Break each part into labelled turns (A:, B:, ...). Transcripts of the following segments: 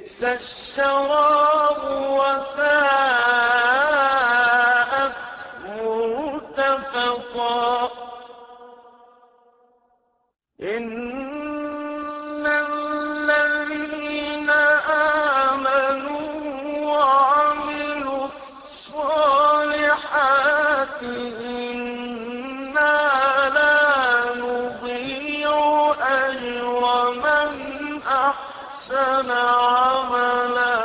A: بئس الشراب وساءت مرتفقا إن الذين آمنوا وعملوا الصالحات إنا لا نضيع أجر من أحسن عملا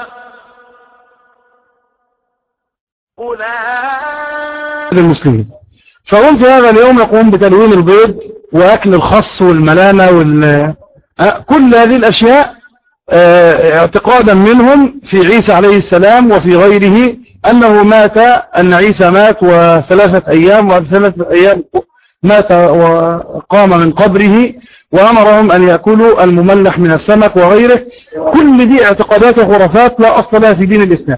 A: أولئك
B: المسلمين فهم في هذا اليوم يقوم بتلوين البيض وأكل الخص والملانة وال... آه، كل هذه الأشياء آه، اعتقادا منهم في عيسى عليه السلام وفي غيره أنه مات أن عيسى مات وثلاثة أيام وثلاثة أيام مات وقام من قبره وأمرهم أن يأكلوا المملح من السمك وغيره كل دي اعتقادات وخرافات لا أصل لها في دين الإسلام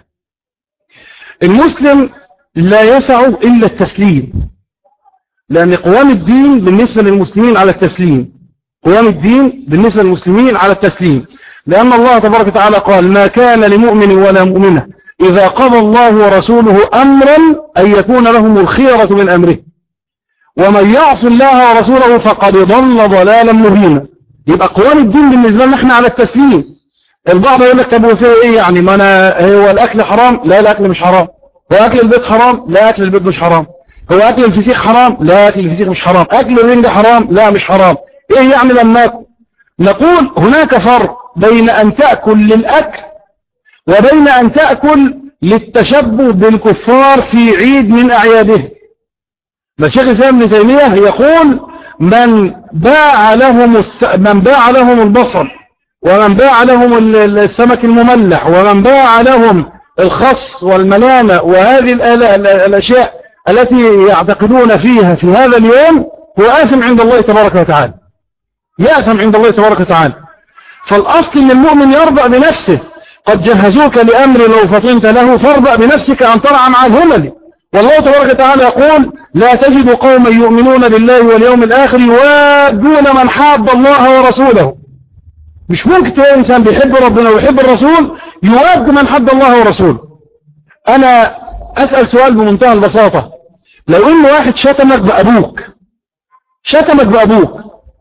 B: المسلم لا يسع إلا التسليم لأن قوام الدين بالنسبة للمسلمين على التسليم قوام الدين بالنسبة للمسلمين على التسليم لأن الله تبارك وتعالى قال ما كان لمؤمن ولا مؤمنة إذا قضى الله ورسوله أمرا أن يكون لهم الخيرة من أمره ومن يعص الله ورسوله فقد ضل ضلالا مبينا يبقى قوام الدين بالنسبة لنا احنا على التسليم البعض يقول لك طب وفيه ايه يعني ما انا هو الاكل حرام لا الاكل مش حرام هو اكل البيض حرام لا اكل البيض مش حرام هو اكل الفسيخ حرام لا اكل الفسيخ مش حرام اكل الرنج حرام لا مش حرام ايه يعني لما اكل نقول هناك فرق بين ان تأكل للاكل وبين ان تأكل للتشبه بالكفار في عيد من اعيادهم الشيخ الإسلام ابن تيمية يقول من باع لهم الس... من باع لهم البصل ومن باع لهم ال- السمك المملح ومن باع لهم الخص والملانة وهذه الآل- ال- الأشياء التي يعتقدون فيها في هذا اليوم هو آثم عند الله تبارك وتعالى يأثم عند الله تبارك وتعالى فالأصل أن المؤمن يرضى بنفسه قد جهزوك لأمر لو فطنت له فارضى بنفسك أن ترعى مع الهمل والله تبارك وتعالى يقول لا تجد قوما يؤمنون بالله واليوم الآخر يوادون من حاب الله ورسوله مش ممكن تلاقي إنسان بيحب ربنا ويحب الرسول يواد من حب الله ورسوله أنا أسأل سؤال بمنتهى البساطة لو إن واحد شتمك بأبوك شتمك بأبوك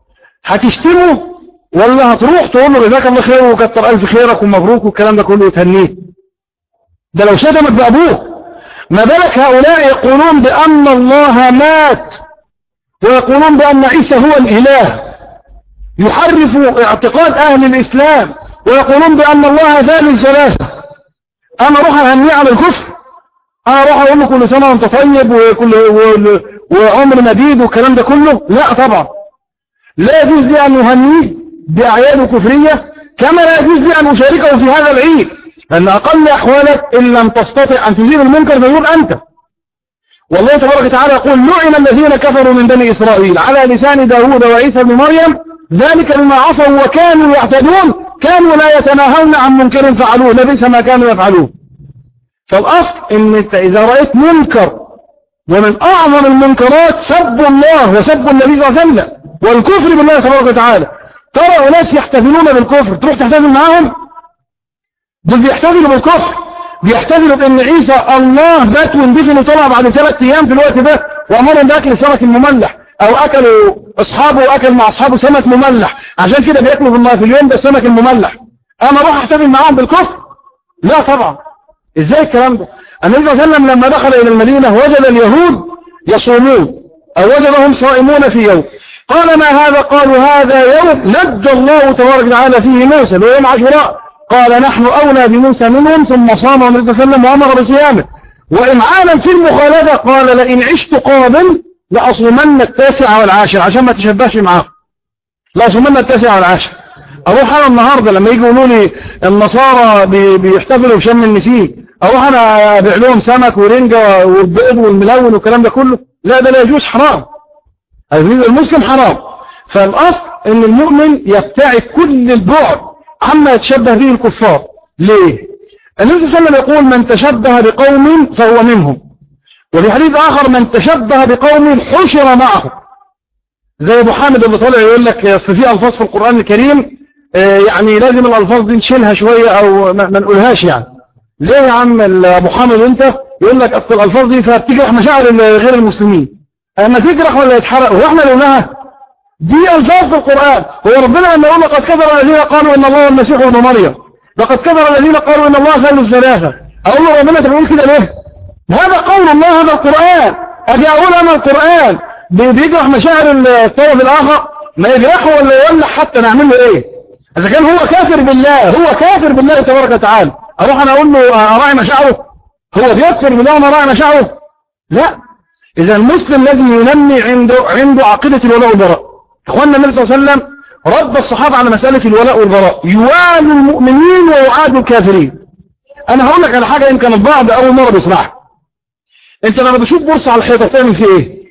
B: هتشتمه ولا هتروح تقول له جزاك الله خير وكتر ألف خيرك ومبروك والكلام ده كله وتهنيه ده لو شتمك بأبوك ما بالك هؤلاء يقولون بأن الله مات ويقولون بأن عيسى هو الإله يحرفوا اعتقاد أهل الإسلام ويقولون بأن الله ثالث ثلاثة أنا أروح أهنيه على الكفر أنا أروح أقول له كل سنة وأنت طيب وكل و- وعمر مديد والكلام ده كله لا طبعا لا يجوز لي أن أهنيه بأعياد كفرية كما لا يجوز لي أن أشاركه في هذا العيد لأن أقل أحوالك إن لم تستطع أن تزيل المنكر فيقول أنت والله تبارك وتعالى يقول لعن الذين كفروا من بني إسرائيل على لسان داود وعيسى بن مريم ذلك بما عصوا وكانوا يعتدون كانوا لا يتناهون عن منكر فعلوه لبئس ما كانوا يفعلون فالأصل إن أنت إذا رأيت منكر ومن أعظم المنكرات سب الله وسب النبي صلى الله عليه وسلم والكفر بالله تبارك وتعالى ترى أناس يحتفلون بالكفر تروح تحتفل معاهم دول بيحتفلوا بالكفر بيحتفلوا بأن عيسى الله مات واندفن وطلع بعد ثلاث أيام في الوقت ده وأمرهم بأكل السمك المملح أو أكلوا أصحابه وأكل مع أصحابه سمك مملح عشان كده بياكلوا في النهار في اليوم ده السمك المملح أنا أروح أحتفل معاهم بالكفر لا طبعا إزاي الكلام ده النبي صلى الله عليه وسلم لما دخل إلى المدينة وجد اليهود يصومون أو وجدهم صائمون في يوم قال ما هذا قالوا هذا يوم نجى الله تبارك وتعالى فيه موسى اللي هو يوم عاشوراء قال نحن أولى بموسى منهم ثم صام النبي صلى الله عليه وسلم وأمر بصيامه وإمعانا في المخالفة قال لئن عشت قابل لأصومن التاسع والعاشر عشان ما تشبهش معاهم لأصومن التاسع والعاشر أروح أنا النهاردة لما يجوا يقولوا لي النصارى بي- بيحتفلوا بشم النسيم أروح أنا أبيع لهم سمك ورنجة والبيض والملون والكلام ده كله لا ده لا يجوز حرام المسلم حرام فالأصل أن المؤمن يبتعد كل البعد عما يتشبه به الكفار ليه؟ النبي صلى الله عليه وسلم يقول من تشبه بقوم فهو منهم وفي حديث آخر من تشبه بقوم حشر معه زي ابو حامد اللي طالع يقول لك اصل في الفاظ في القرآن الكريم آه، يعني لازم الألفاظ دي نشيلها شوية أو ما نقولهاش يعني ليه يا عم أبو حامد أنت يقول لك أصل الألفاظ دي فبتجرح مشاعر غير المسلمين أما تجرح ولا يتحرق هو احنا قلناها دي ألفاظ في القرآن هو ربنا لما يقول لقد كفر الذين قالوا إن الله المسيح ابن مريم لقد كفر الذين قالوا إن الله ثالث ثلاثة أقول له ربنا تقول كده ليه هذا قول الله هذا القرآن أجي أقول أنا القرآن بيجرح مشاعر الطرف الآخر ما يجرحه ولا يولع حتى نعمل له إيه إذا كان هو كافر بالله هو كافر بالله تبارك وتعالى أروح أنا أقول له أراعي مشاعره هو بيكفر بالله وأنا أراعي مشاعره لا إذا المسلم لازم ينمي عنده عنده عقيدة الولاء والبراء إخواننا النبي صلى الله عليه وسلم رد الصحابة على مسألة الولاء والبراء يوالوا المؤمنين ويعادوا الكافرين أنا هقول لك على حاجة يمكن البعض أول مرة بيسمعها أنت لما بتشوف بورصة على الحيطة بتعمل فيه إيه؟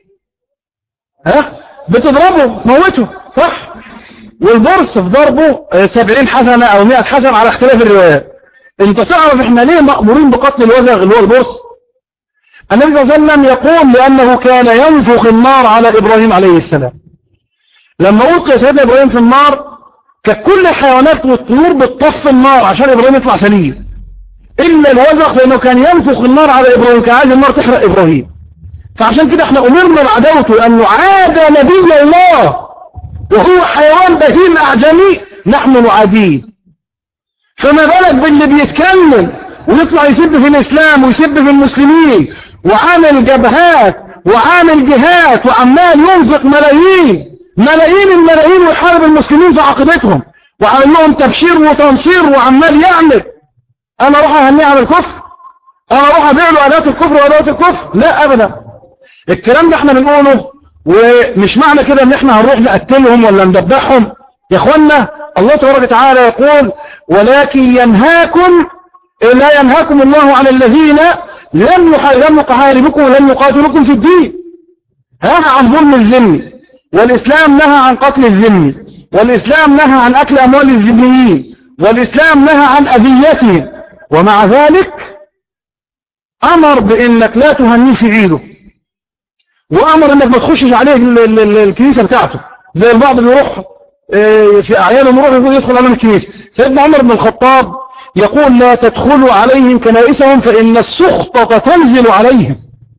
B: ها؟ بتضربه موته صح؟ والبورص في ضربه 70 حسنة أو 100 حسنة على اختلاف الروايات أنت تعرف إحنا ليه مأمورين بقتل الوزغ اللي هو البورص؟ النبي صلى الله عليه وسلم يقول لأنه كان ينفخ النار على إبراهيم عليه السلام لما ألقي سيدنا إبراهيم في النار ككل الحيوانات والطيور بتطفي النار عشان إبراهيم يطلع سليم إلا الوزغ لأنه كان ينفخ النار على إبراهيم كان عايز النار تحرق إبراهيم فعشان كده احنا أمرنا بعدوته أنه عاد نبي الله وهو حيوان بهيم أعجمي نحن نعاديه فما بالك باللي بيتكلم ويطلع يسب في الإسلام ويسب في المسلمين وعامل جبهات وعامل جهات وعمال ينفق ملايين ملايين الملايين ويحارب المسلمين في عقيدتهم وعامل لهم تبشير وتنصير وعمال يعمل انا اروح اهنيه على الكفر انا اروح ابيع له اداه الكفر واداه الكفر لا ابدا الكلام ده احنا بنقوله ومش معنى كده ان احنا هنروح نقتلهم ولا ندبحهم يا اخوانا الله تبارك وتعالى يقول ولكن ينهاكم لا ينهاكم الله عن الذين لم لم يحاربكم ولم يقاتلوكم في الدين نهى عن ظلم الذمي والإسلام نهى عن قتل الذمي والإسلام نهى عن أكل أموال الذميين والإسلام نهى عن أذيتهم ومع ذلك أمر بأنك لا تهنيه في عيده وأمر أنك ما تخشش عليه الكنيسة بتاعته زي البعض بيروح في أعيانهم يروح يدخل على الكنيسة سيدنا عمر بن الخطاب يقول لا تدخلوا عليهم كنائسهم فإن السخطة تنزل عليهم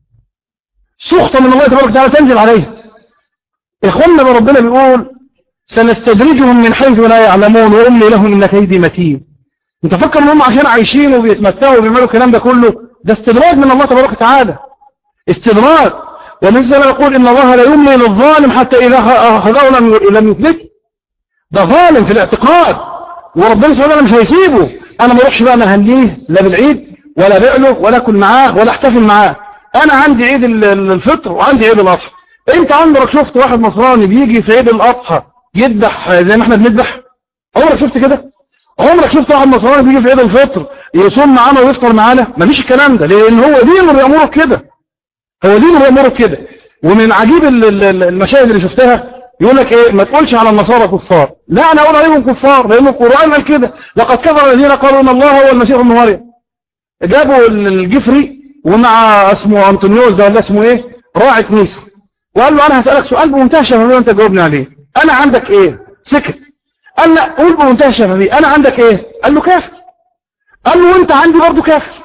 B: سخطة من الله تبارك وتعالى تنزل عليهم إخواننا ربنا بيقول سنستدرجهم من حيث لا يعلمون وأملي لهم إن كيدي متين انت فكر ان هم عشان عايشين وبيتمتعوا وبيعملوا الكلام ده كله ده استدراج من الله تبارك وتعالى استدراج ونزل يقول إن الله لا يملي للظالم حتى إذا أخذه لم يفلته ده ظالم في الاعتقاد وربنا سبحانه مش هيسيبه انا ما اروحش بقى مهنيه لا بالعيد ولا بعله ولا اكل معاه ولا احتفل معاه انا عندي عيد الفطر وعندي عيد الاضحى انت عمرك شفت واحد نصراني بيجي في عيد الاضحى يذبح زي ما احنا بنذبح عمرك شفت كده عمرك شفت واحد نصراني بيجي في عيد الفطر يصوم معانا ويفطر معانا مفيش الكلام ده لان هو دينه بيامرك كده هو دينه بيامرك كده ومن عجيب المشاهد اللي شفتها يقول لك ايه ما تقولش على النصارى كفار لا انا اقول عليهم كفار لان القرآن قال كده لقد كفر الذين قالوا ان الله هو المسيح ابن مريم جابوا الجفري ومع اسمه انطونيوس ده ولا اسمه ايه راعي كنيسه وقال له انا هسألك سؤال بمنتهى الشفافيه وانت جاوبني عليه انا عندك ايه سكت قال لا قول بمنتهى الشفافيه انا عندك ايه قال له كافر قال له وانت عندي برضه كافر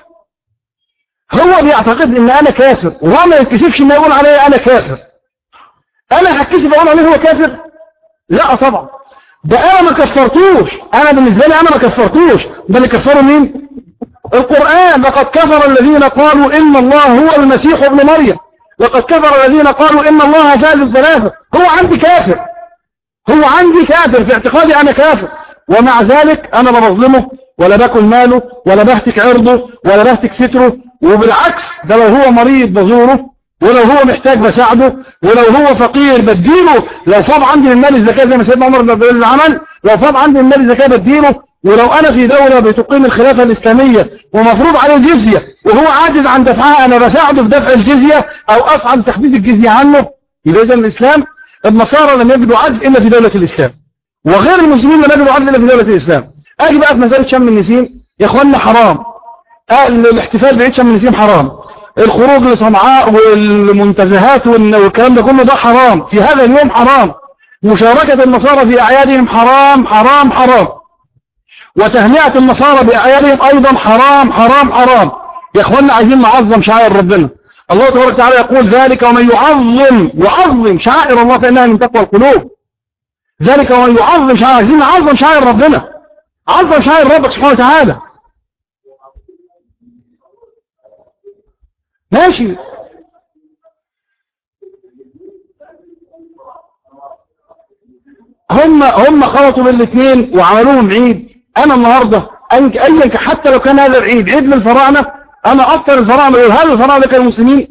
B: هو بيعتقد ان انا كافر وهو ما يتكسفش ان يقول عليا انا كافر انا هتكسف اقول عليه هو كافر لا طبعا ده انا ما كفرتوش انا بالنسبه لي انا ما كفرتوش ده اللي كفروا مين القران لقد كفر الذين قالوا ان الله هو المسيح ابن مريم لقد كفر الذين قالوا ان الله ثالث ثلاثه هو عندي كافر هو عندي كافر في اعتقادي انا كافر ومع ذلك انا لا بظلمه ولا باكل ماله ولا بهتك عرضه ولا بهتك ستره وبالعكس ده لو هو مريض بزوره ولو هو محتاج بساعده ولو هو فقير بديله لو فاض عندي من مال الزكاة زي ما سيدنا عمر بن عبد العزيز عمل لو فاض عندي من مال الزكاة بديله ولو انا في دولة بتقيم الخلافة الاسلامية ومفروض عليه الجزية وهو عاجز عن دفعها انا بساعده في دفع الجزية او اصعد تخفيف الجزية عنه يبقى اذا الاسلام النصارى لم يجدوا عدل الا في دولة الاسلام وغير المسلمين لم يجدوا عدل الا في دولة الاسلام اجي بقى في مسألة شم النسيم يا اخوانا حرام الاحتفال بعيد شم النسيم حرام الخروج لصنعاء والمنتزهات والكلام ده كله ده حرام في هذا اليوم حرام مشاركة النصارى في أعيادهم حرام حرام حرام وتهنئة النصارى بأعيادهم أيضا حرام حرام حرام يا اخوانا عايزين نعظم شعائر ربنا الله تبارك وتعالى يقول ذلك ومن يعظم يعظم شعائر الله فإنها من تقوى القلوب ذلك ومن يعظم شعائر عايزين نعظم شعائر ربنا عظم شعائر ربك سبحانه وتعالى ماشي هم هم خلطوا بالاثنين وعملوهم عيد انا النهارده ايا حتى لو كان هذا العيد عيد للفراعنه انا اصلا الفراعنه هل الفراعنه كانوا مسلمين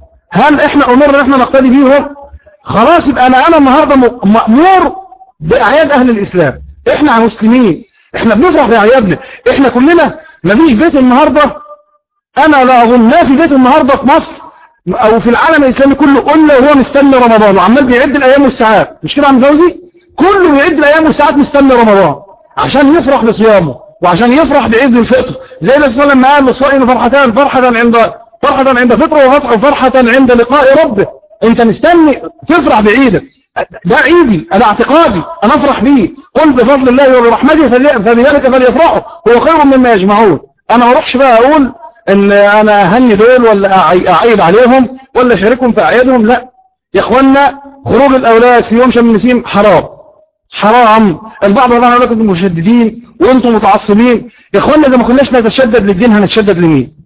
B: هل احنا امرنا احنا نقتدي بيهم خلاص يبقى انا انا النهارده مامور باعياد اهل الاسلام احنا مسلمين احنا بنفرح باعيادنا احنا كلنا مفيش بيت النهارده انا لا اظن ما في بيت النهارده في مصر او في العالم الاسلامي كله الا وهو مستني رمضان وعمال بيعد الايام والساعات مش كده عم جوزي كله بيعد الايام والساعات مستني رمضان عشان يفرح بصيامه وعشان يفرح بعيد الفطر زي النبي صلى الله عليه وسلم قال للصائم فرحتان فرحة عند فرحة عند فطره وفرحة فرحة عند لقاء ربه انت مستني تفرح بعيدك ده عيدي انا اعتقادي انا افرح بيه قل بفضل الله وبرحمته فبذلك فليفرحوا هو خير مما يجمعون انا ما اروحش بقى اقول ان انا اهني دول ولا اعيد عليهم ولا اشاركهم في اعيادهم لا يا اخوانا خروج الاولاد في يوم شم النسيم حرام حرام البعض طبعا يقول لكم مشددين وانتم متعصبين يا اخوانا اذا ما كناش نتشدد للدين هنتشدد لمين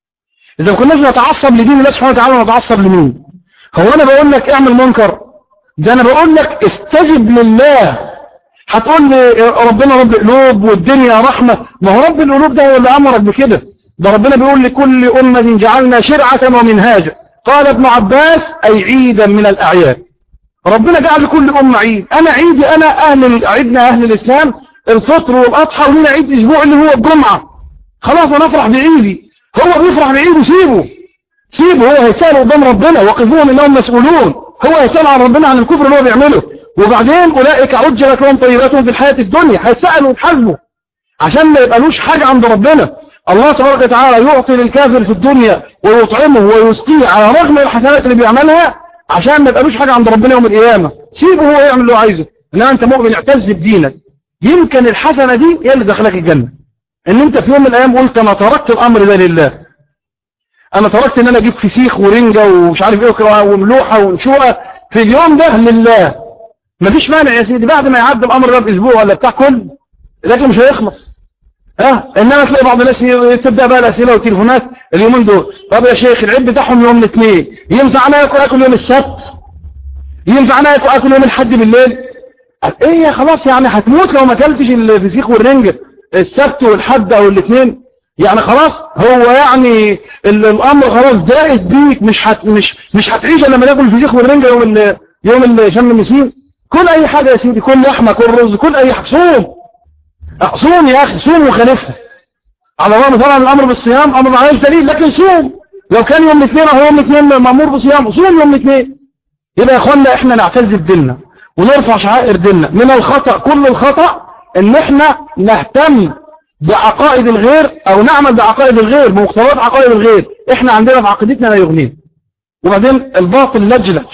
B: اذا ما كناش نتعصب لدين الله سبحانه وتعالى نتعصب لمين هو انا بقول لك اعمل منكر ده انا بقول لك استجب لله هتقول لي ربنا رب القلوب والدنيا رحمة ما هو رب القلوب ده هو اللي امرك بكده ده ربنا بيقول لكل أمة جعلنا شرعة ومنهاجا قال ابن عباس أي عيدا من الأعياد ربنا جعل لكل أمة عيد أنا عيدي أنا أهل عيدنا أهل الإسلام الفطر والأضحى ولنا عيد أسبوع اللي هو الجمعة خلاص أنا أفرح بعيدي هو بيفرح بعيده سيبه سيبه هو هيسأل قدام ربنا وقفوهم إنهم مسؤولون هو هيسأل عن ربنا عن الكفر اللي هو بيعمله وبعدين أولئك عجلت لهم طيباتهم في الحياة الدنيا هيسألوا ويتحاسبوا عشان ما يبقالوش حاجة عند ربنا الله تبارك وتعالى يعطي للكافر في الدنيا ويطعمه ويسقيه على رغم الحسنات اللي بيعملها عشان ما يبقالوش حاجة عند ربنا يوم القيامة سيبه هو يعمل اللي هو عايزه انما انت مؤمن اعتز بدينك يمكن الحسنة دي هي اللي دخلك الجنة ان انت في يوم من الايام قلت انا تركت الامر ده لله انا تركت ان انا اجيب فسيخ ورنجة ومش عارف ايه وملوحة ونشوقة في اليوم ده لله مفيش مانع يا سيدي بعد ما يعدي الامر ده باسبوع ولا بتاع كل لكن مش هيخلص ها انما تلاقي بعض الناس تبدا بقى الاسئله والتليفونات اليومين دول طب يا شيخ العيد بتاعهم يوم الاثنين ينفع انا اكل اكل يوم السبت ينفع انا اكل اكل يوم الاحد بالليل ايه خلاص يعني هتموت لو ما اكلتش الفسيخ والرنجة السبت والحد او الاثنين يعني خلاص هو يعني الامر خلاص دائت بيك مش هت مش مش هتعيش الا لما تاكل الفسيخ والرنجة يوم ال يوم شم النسيم كل اي حاجه يا سيدي كل لحمه كل رز كل اي حاجه صوم صوم يا أخي صوم وخالفها على الرغم طبعا الأمر بالصيام أمر معلش دليل لكن صوم لو كان يوم الاثنين أو يوم الاثنين مأمور بصيام صوم يوم الاثنين يبقى يا أخوانا إحنا نعتز بديننا ونرفع شعائر ديننا من الخطأ كل الخطأ إن إحنا نهتم بعقائد الغير أو نعمل بعقائد الغير بمقتضيات عقائد الغير إحنا عندنا في عقيدتنا لا يغنينا وبعدين الباطل لجلج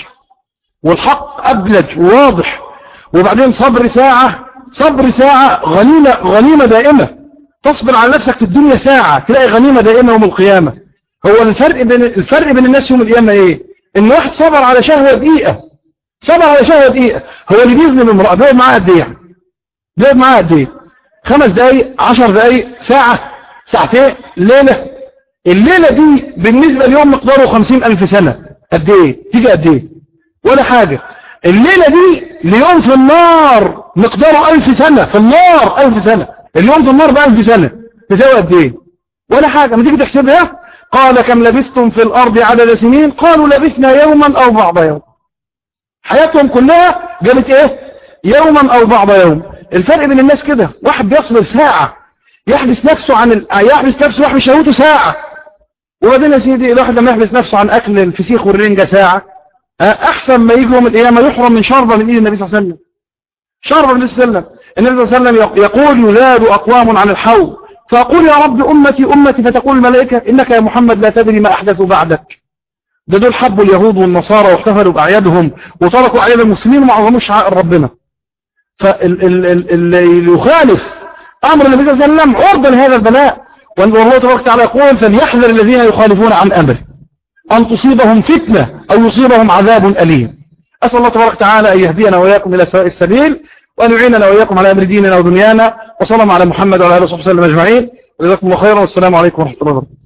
B: والحق أبلج وواضح وبعدين صبر ساعة صبر ساعة غنيمة, غنيمة دائمة تصبر على نفسك في الدنيا ساعة تلاقي غنيمة دائمة يوم القيامة هو الفرق بين الفرق بين الناس يوم القيامة ايه ان واحد صبر على شهوة دقيقة صبر على شهوة دقيقة هو اللي بيظلم امرأة بيقعد معاها قد ايه يعني بيقعد معاها قد ايه خمس دقايق عشر دقايق ساعة ساعتين ليلة الليلة دي بالنسبة ليوم مقداره خمسين ألف سنة قد ايه تيجي قد ايه ولا حاجة الليلة دي ليوم في النار مقداره ألف سنة في النار ألف سنة اليوم في النار بألف سنة تساوي قد ايه ولا حاجة ما تيجي تحسبها قال كم لبثتم في الأرض عدد سنين قالوا لبثنا يوما أو بعض يوم حياتهم كلها جابت ايه يوما أو بعض يوم الفرق بين الناس كده واحد بيصبر ساعة يحبس نفسه عن ال... يحبس نفسه يحبس شهوته ساعة وبعدين يا سيدي الواحد لما يحبس نفسه عن أكل الفسيخ والرنجة ساعة أحسن ما يجي يوم القيامة يحرم من شربة من إيد النبي صلى الله عليه وسلم شربة من النبي صلى الله عليه وسلم النبي صلى الله عليه وسلم يقول يزاد أقوام عن الحوض فأقول يا رب أمتي أمتي فتقول الملائكة إنك يا محمد لا تدري ما أحدثوا بعدك ده دول حبوا اليهود والنصارى واحتفلوا بأعيادهم وتركوا أعياد المسلمين وما عظموش شعائر ربنا فاللي يخالف أمر النبي صلى الله عليه وسلم عرضة لهذا البلاء والله تبارك وتعالى يقول فليحذر الذين يخالفون عن أمره أن تصيبهم فتنة أو يصيبهم عذاب أليم أسأل الله تبارك وتعالى أن يهدينا وإياكم إلى سواء السبيل وأن يعيننا وإياكم على أمر ديننا ودنيانا وصلى على محمد وعلى آله وصحبه وسلم أجمعين وجزاكم الله خيرا والسلام عليكم ورحمة الله وبركاته